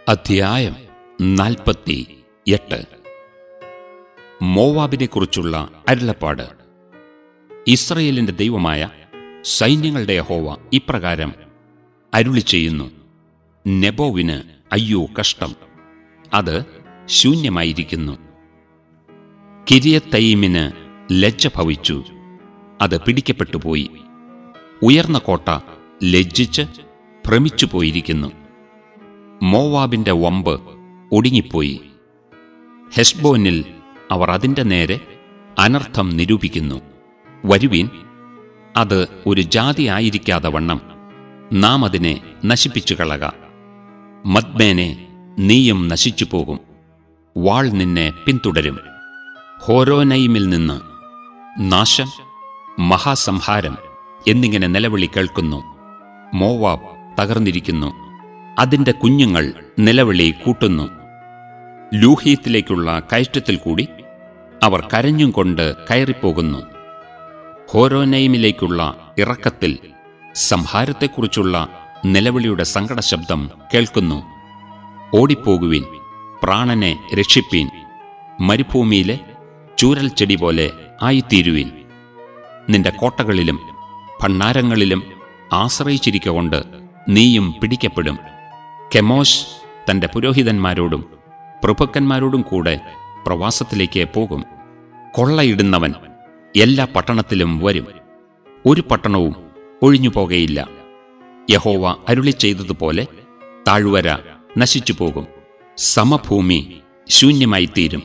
അധ്യായം നാൽപ്പത്തി എട്ട് മോവാബിനെക്കുറിച്ചുള്ള അരുളപ്പാട് ഇസ്രയേലിന്റെ ദൈവമായ സൈന്യങ്ങളുടെ യഹോവ ഇപ്രകാരം അരുളി ചെയ്യുന്നു നെബോവിന് അയ്യോ കഷ്ടം അത് ശൂന്യമായിരിക്കുന്നു കിരിയത്തൈമിന് ലജ്ജ ഭവിച്ചു അത് പിടിക്കപ്പെട്ടുപോയി ഉയർന്ന കോട്ട ലജ്ജിച്ച് ഭ്രമിച്ചു പോയിരിക്കുന്നു മോവാബിന്റെ വമ്പ് ഒടുങ്ങിപ്പോയി ഹെസ്ബോനിൽ അവർ അതിന്റെ നേരെ അനർത്ഥം നിരൂപിക്കുന്നു വരുവീൻ അത് ഒരു ജാതി ആയിരിക്കാതെ വണ്ണം നാം അതിനെ നശിപ്പിച്ചു കളക മദ്മേനെ നീയും നശിച്ചു പോകും വാൾ നിന്നെ പിന്തുടരും ഹോരോനയിമിൽ നിന്ന് നാശം മഹാസംഹാരം എന്നിങ്ങനെ നിലവിളി കേൾക്കുന്നു മോവാബ് തകർന്നിരിക്കുന്നു അതിന്റെ കുഞ്ഞുങ്ങൾ നിലവിളി കൂട്ടുന്നു ലൂഹീത്തിലേക്കുള്ള കയറ്റത്തിൽ കൂടി അവർ കരഞ്ഞും കൊണ്ട് കയറിപ്പോകുന്നു ഹോരോനൈമിലേക്കുള്ള ഇറക്കത്തിൽ സംഹാരത്തെക്കുറിച്ചുള്ള നിലവിളിയുടെ സങ്കടശബ്ദം കേൾക്കുന്നു ഓടിപ്പോകുവിൻ പ്രാണനെ രക്ഷിപ്പീൻ മരുഭൂമിയിലെ ചൂരൽ ചെടി പോലെ ആയിത്തീരുവിൻ നിന്റെ കോട്ടകളിലും ഭണ്ണാരങ്ങളിലും ആശ്രയിച്ചിരിക്കൊണ്ട് നീയും പിടിക്കപ്പെടും കെമോശ് തന്റെ പുരോഹിതന്മാരോടും പ്രഭുക്കന്മാരോടും കൂടെ പ്രവാസത്തിലേക്ക് പോകും കൊള്ളയിടുന്നവൻ എല്ലാ പട്ടണത്തിലും വരും ഒരു പട്ടണവും ഒഴിഞ്ഞു പോകയില്ല യഹോവ അരുളി ചെയ്തതുപോലെ താഴ്വര നശിച്ചു പോകും സമഭൂമി ശൂന്യമായിത്തീരും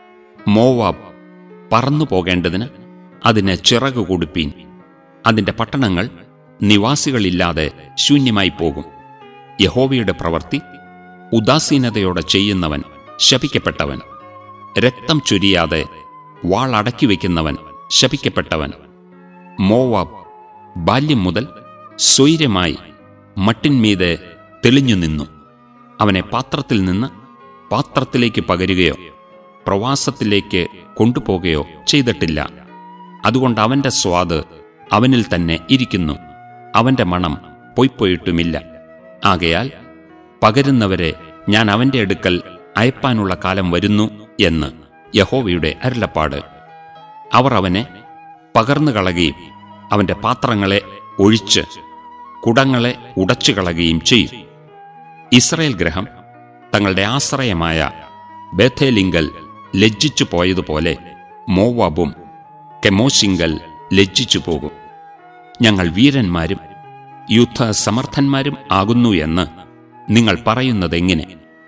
മോവാബ് പറന്നു പോകേണ്ടതിന് അതിന് ചിറകു കൊടുപ്പീൻ അതിന്റെ പട്ടണങ്ങൾ നിവാസികളില്ലാതെ ശൂന്യമായി പോകും യഹോവയുടെ പ്രവൃത്തി ഉദാസീനതയോടെ ചെയ്യുന്നവൻ ശപിക്കപ്പെട്ടവൻ രക്തം ചൊരിയാതെ വാളടക്കി വയ്ക്കുന്നവൻ ശപിക്കപ്പെട്ടവൻ മോവാബ് ബാല്യം മുതൽ സ്വൈര്യമായി മട്ടിന്മീതെ തെളിഞ്ഞു നിന്നു അവനെ പാത്രത്തിൽ നിന്ന് പാത്രത്തിലേക്ക് പകരുകയോ പ്രവാസത്തിലേക്ക് കൊണ്ടുപോകുകയോ ചെയ്തിട്ടില്ല അതുകൊണ്ട് അവന്റെ സ്വാദ് അവനിൽ തന്നെ ഇരിക്കുന്നു അവന്റെ മണം പൊയ്പോയിട്ടുമില്ല ആകയാൽ പകരുന്നവരെ ഞാൻ അവന്റെ അടുക്കൽ അയപ്പാനുള്ള കാലം വരുന്നു എന്ന് യഹോവയുടെ അരുളപ്പാട് അവർ അവനെ പകർന്നു കളയുകയും അവന്റെ പാത്രങ്ങളെ ഒഴിച്ച് കുടങ്ങളെ ഉടച്ചു കളയുകയും ചെയ്യും ഇസ്രയേൽ ഗ്രഹം തങ്ങളുടെ ആശ്രയമായ ബേഥേലിങ്കൽ ലജ്ജിച്ചു പോയതുപോലെ മോവാബും കെമോശിങ്കൽ ലജ്ജിച്ചു പോകും ഞങ്ങൾ വീരന്മാരും യുദ്ധസമർത്ഥന്മാരും ആകുന്നു എന്ന് നിങ്ങൾ പറയുന്നതെങ്ങനെ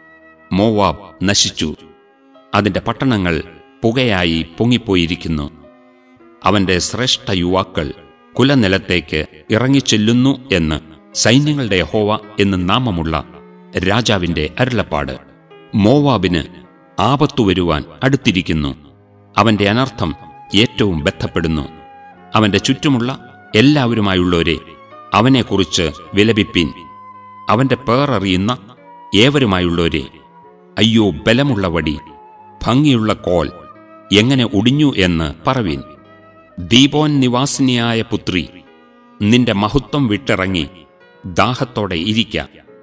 മോവാബ് നശിച്ചു അതിന്റെ പട്ടണങ്ങൾ പുകയായി പൊങ്ങിപ്പോയിരിക്കുന്നു അവന്റെ ശ്രേഷ്ഠ യുവാക്കൾ കുലനിലത്തേക്ക് ഇറങ്ങിച്ചെല്ലുന്നു എന്ന് സൈന്യങ്ങളുടെ യഹോവ എന്ന് നാമമുള്ള രാജാവിന്റെ അരുളപ്പാട് മോവാബിന് ആപത്തു വരുവാൻ അടുത്തിരിക്കുന്നു അവന്റെ അനർത്ഥം ഏറ്റവും ബന്ധപ്പെടുന്നു അവന്റെ ചുറ്റുമുള്ള എല്ലാവരുമായുള്ളവരെ അവനെക്കുറിച്ച് വിലപിപ്പിൻ അവന്റെ പേററിയുന്ന ഏവരുമായുള്ളവരെ അയ്യോ ബലമുള്ള വടി ഭംഗിയുള്ള കോൽ എങ്ങനെ ഒടിഞ്ഞു എന്ന് പറവീൻ ദീപോൻ നിവാസിനിയായ പുത്രി നിന്റെ മഹത്വം വിട്ടിറങ്ങി ദാഹത്തോടെ ഇരിക്ക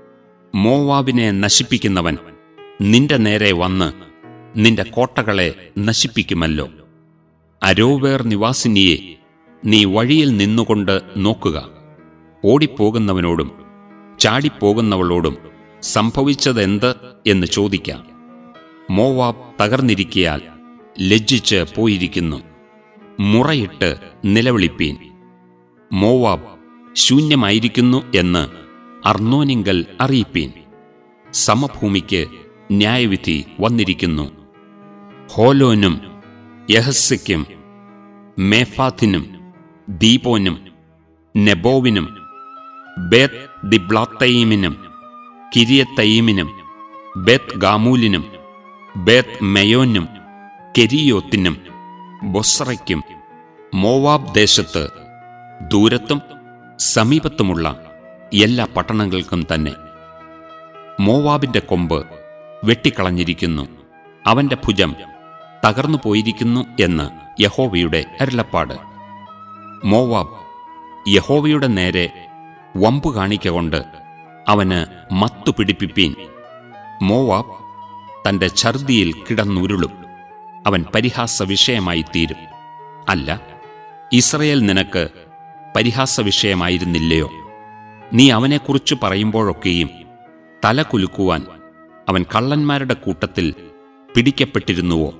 മോവാബിനെ നശിപ്പിക്കുന്നവൻ നിന്റെ നേരെ വന്ന് നിന്റെ കോട്ടകളെ നശിപ്പിക്കുമല്ലോ അരോവേർ നിവാസിനിയെ നീ വഴിയിൽ നിന്നുകൊണ്ട് നോക്കുക ഓടിപ്പോകുന്നവനോടും ചാടിപ്പോകുന്നവളോടും സംഭവിച്ചതെന്ത് എന്ന് ചോദിക്കാം മോവാബ് തകർന്നിരിക്കയാൽ ലജ്ജിച്ച് പോയിരിക്കുന്നു മുറയിട്ട് നിലവിളിപ്പീൻ മോവാബ് ശൂന്യമായിരിക്കുന്നു എന്ന് അർണോനിങ്കൽ അറിയിപ്പീൻ സമഭൂമിക്ക് ന്യായവിധി വന്നിരിക്കുന്നു ഹോലോനും യഹസ്സയ്ക്കും മേഫാത്തിനും ദീപോനും നെബോവിനും ബേത്ത് ദിബ്ലാത്തയീമിനും കിരിയത്തയീമിനും ബേത്ത് ഗാമൂലിനും ബേത്ത് മെയോനും കെരിയോത്തിനും ബൊസ്രയ്ക്കും മോവാബ് ദേശത്ത് ദൂരത്തും സമീപത്തുമുള്ള എല്ലാ പട്ടണങ്ങൾക്കും തന്നെ മോവാബിന്റെ കൊമ്പ് വെട്ടിക്കളഞ്ഞിരിക്കുന്നു അവന്റെ ഭുജം തകർന്നു പോയിരിക്കുന്നു എന്ന് യഹോവയുടെ അരുളപ്പാട് മോവാബ് യഹോവയുടെ നേരെ വമ്പു കാണിക്കൊണ്ട് അവന് മത്തു പിടിപ്പിപ്പീൻ മോവാബ് തന്റെ ഛർദിയിൽ കിടന്നുരുളും അവൻ പരിഹാസ വിഷയമായി തീരും അല്ല ഇസ്രയേൽ നിനക്ക് പരിഹാസ വിഷയമായിരുന്നില്ലയോ നീ അവനെക്കുറിച്ച് പറയുമ്പോഴൊക്കെയും തല കുലുക്കുവാൻ അവൻ കള്ളന്മാരുടെ കൂട്ടത്തിൽ പിടിക്കപ്പെട്ടിരുന്നുവോ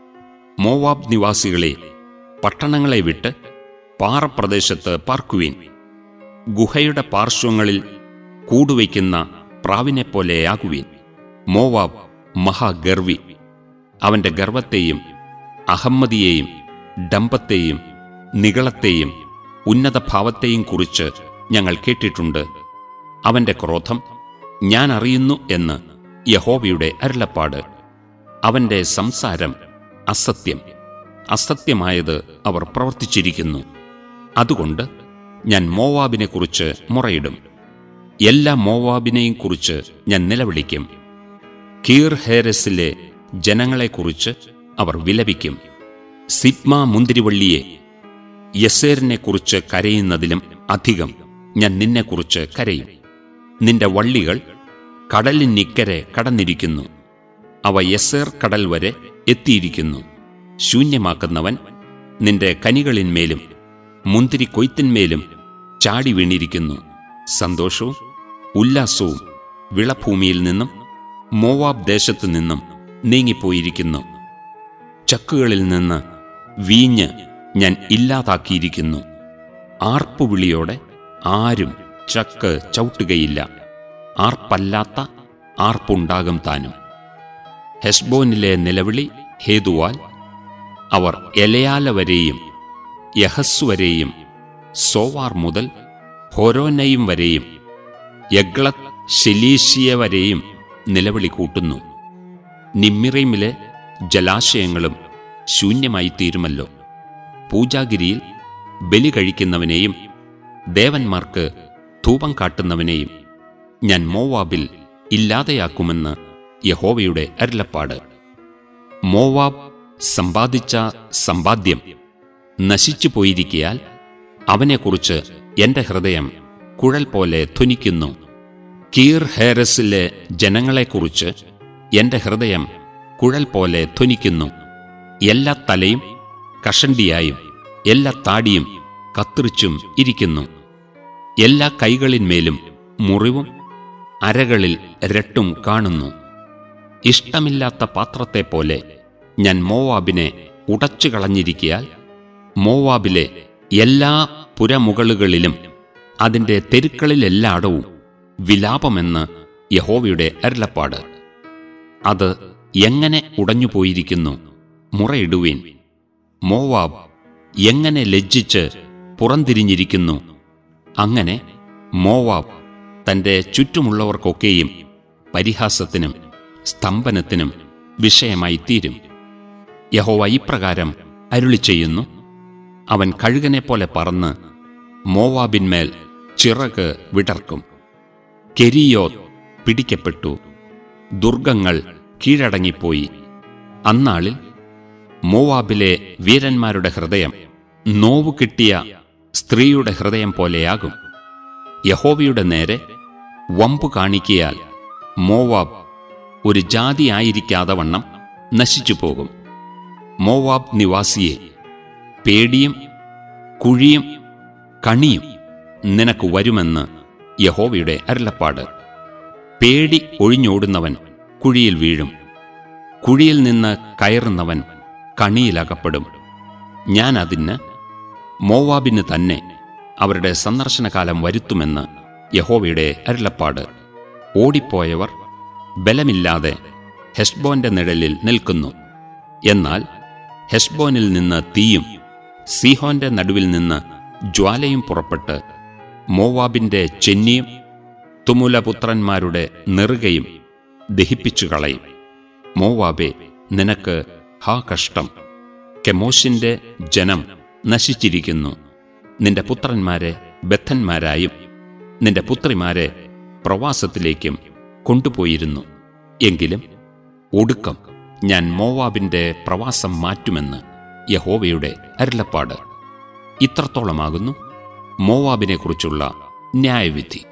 മോവാബ് നിവാസികളെ പട്ടണങ്ങളെ വിട്ട് പാറപ്രദേശത്ത് പാർക്കുവീൻ ഗുഹയുടെ പാർശ്വങ്ങളിൽ കൂടുവയ്ക്കുന്ന പ്രാവിനെപ്പോലെയാകുവീൻ മോവാബ് മഹാഗർവി അവന്റെ ഗർവത്തെയും അഹമ്മദിയെയും ഡംബത്തെയും നികളത്തെയും ഉന്നതഭാവത്തെയും കുറിച്ച് ഞങ്ങൾ കേട്ടിട്ടുണ്ട് അവന്റെ ക്രോധം ഞാൻ അറിയുന്നു എന്ന് യഹോവയുടെ അരുളപ്പാട് അവന്റെ സംസാരം അസത്യം അസത്യമായത് അവർ പ്രവർത്തിച്ചിരിക്കുന്നു അതുകൊണ്ട് ഞാൻ മോവാബിനെക്കുറിച്ച് മുറയിടും എല്ലാ മോവാബിനെയും കുറിച്ച് ഞാൻ നിലവിളിക്കും കീർ ഹേരസിലെ ജനങ്ങളെക്കുറിച്ച് അവർ വിലപിക്കും സിപ്മ മുന്തിരിവള്ളിയെ യസേറിനെക്കുറിച്ച് കരയുന്നതിലും അധികം ഞാൻ നിന്നെക്കുറിച്ച് കരയും നിന്റെ വള്ളികൾ കടലിനിക്കരെ കടന്നിരിക്കുന്നു അവ യസേർ കടൽ വരെ എത്തിയിരിക്കുന്നു ശൂന്യമാക്കുന്നവൻ നിന്റെ കനികളിന്മേലും മുന്തിരി കൊയ്ത്തിന്മേലും ചാടി വീണിരിക്കുന്നു സന്തോഷവും ഉല്ലാസവും വിളഭൂമിയിൽ നിന്നും മോവാബ് ദേശത്തു നിന്നും നീങ്ങിപ്പോയിരിക്കുന്നു ചക്കുകളിൽ നിന്ന് വീഞ്ഞ് ഞാൻ ഇല്ലാതാക്കിയിരിക്കുന്നു ആർപ്പുവിളിയോടെ ആരും ചക്ക് ചവിട്ടുകയില്ല ആർപ്പല്ലാത്ത ആർപ്പുണ്ടാകും താനും ഹെസ്ബോനിലെ നിലവിളി ഹേതുവാൽ അവർ എലയാല വരെയും യഹസ് വരെയും സോവാർ മുതൽ ഹോരോനയും വരെയും യഗ്ലത് ശലീശിയ വരെയും നിലവിളി കൂട്ടുന്നു നിമ്മിറീമിലെ ജലാശയങ്ങളും ശൂന്യമായി തീരുമല്ലോ പൂജാഗിരിയിൽ ബലി കഴിക്കുന്നവനെയും ദേവന്മാർക്ക് ധൂപം കാട്ടുന്നവനെയും ഞാൻ മോവാബിൽ ഇല്ലാതെയാക്കുമെന്ന് യഹോവയുടെ അരുളപ്പാട് മോവാബ് സമ്പാദിച്ച സമ്പാദ്യം നശിച്ചു പോയിരിക്കയാൽ അവനെക്കുറിച്ച് എന്റെ ഹൃദയം കുഴൽ പോലെ ധ്വനിക്കുന്നു കീർ ഹേരസിലെ ജനങ്ങളെക്കുറിച്ച് എന്റെ ഹൃദയം കുഴൽ പോലെ ധ്വനിക്കുന്നു എല്ലാ തലയും കഷണ്ടിയായും എല്ലാ താടിയും കത്തിറിച്ചും ഇരിക്കുന്നു എല്ലാ കൈകളിന്മേലും മുറിവും അരകളിൽ രട്ടും കാണുന്നു ഇഷ്ടമില്ലാത്ത പാത്രത്തെപ്പോലെ ഞാൻ മോവാബിനെ ഉടച്ചു കളഞ്ഞിരിക്കയാൽ മോവാബിലെ എല്ലാ പുരമുകളുകളിലും അതിന്റെ തെരുക്കളിലെല്ലാടവും വിലാപമെന്ന് യഹോവയുടെ അരുളപ്പാട് അത് എങ്ങനെ ഉടഞ്ഞുപോയിരിക്കുന്നു മുറയിടുവീൻ മോവാബ് എങ്ങനെ ലജ്ജിച്ച് പുറംതിരിഞ്ഞിരിക്കുന്നു അങ്ങനെ മോവാബ് തന്റെ ചുറ്റുമുള്ളവർക്കൊക്കെയും പരിഹാസത്തിനും സ്തംഭനത്തിനും വിഷയമായി തീരും യഹോവ ഇപ്രകാരം അരുളി ചെയ്യുന്നു അവൻ കഴുകനെപ്പോലെ പറന്ന് മോവാബിന്മേൽ ചിറക് വിടർക്കും കെരിയോ പിടിക്കപ്പെട്ടു ദുർഗങ്ങൾ കീഴടങ്ങിപ്പോയി അന്നാളിൽ മോവാബിലെ വീരന്മാരുടെ ഹൃദയം നോവു കിട്ടിയ സ്ത്രീയുടെ ഹൃദയം പോലെയാകും യഹോവയുടെ നേരെ വമ്പു കാണിക്കിയാൽ മോവാബ് ഒരു ജാതിയായിരിക്കാതെ വണ്ണം നശിച്ചു പോകും മോവാബ് നിവാസിയെ പേടിയും കുഴിയും കണിയും നിനക്ക് വരുമെന്ന് യഹോവയുടെ അരുളപ്പാട് പേടി ഒഴിഞ്ഞോടുന്നവൻ കുഴിയിൽ വീഴും കുഴിയിൽ നിന്ന് കയറുന്നവൻ കണിയിലകപ്പെടും ഞാൻ അതിന് മോവാബിന് തന്നെ അവരുടെ സന്ദർശനകാലം വരുത്തുമെന്ന് യഹോവയുടെ അരുളപ്പാട് ഓടിപ്പോയവർ ബലമില്ലാതെ ഹെഷ്ബോന്റെ നിഴലിൽ നിൽക്കുന്നു എന്നാൽ ഹെഷ്ബോനിൽ നിന്ന് തീയും സീഹോന്റെ നടുവിൽ നിന്ന് ജ്വാലയും പുറപ്പെട്ട് മോവാബിന്റെ ചെന്നിയും തുമുലപുത്രന്മാരുടെ നെറുകയും ദഹിപ്പിച്ചു കളയും മോവാബെ നിനക്ക് ഹാ കഷ്ടം കെമോഷിന്റെ ജനം നശിച്ചിരിക്കുന്നു നിന്റെ പുത്രന്മാരെ ബദ്ധന്മാരായും നിന്റെ പുത്രിമാരെ പ്രവാസത്തിലേക്കും കൊണ്ടുപോയിരുന്നു എങ്കിലും ഒടുക്കം ഞാൻ മോവാബിന്റെ പ്രവാസം മാറ്റുമെന്ന് യഹോവയുടെ അരുളപ്പാട് ഇത്രത്തോളമാകുന്നു മോവാബിനെക്കുറിച്ചുള്ള ന്യായവിധി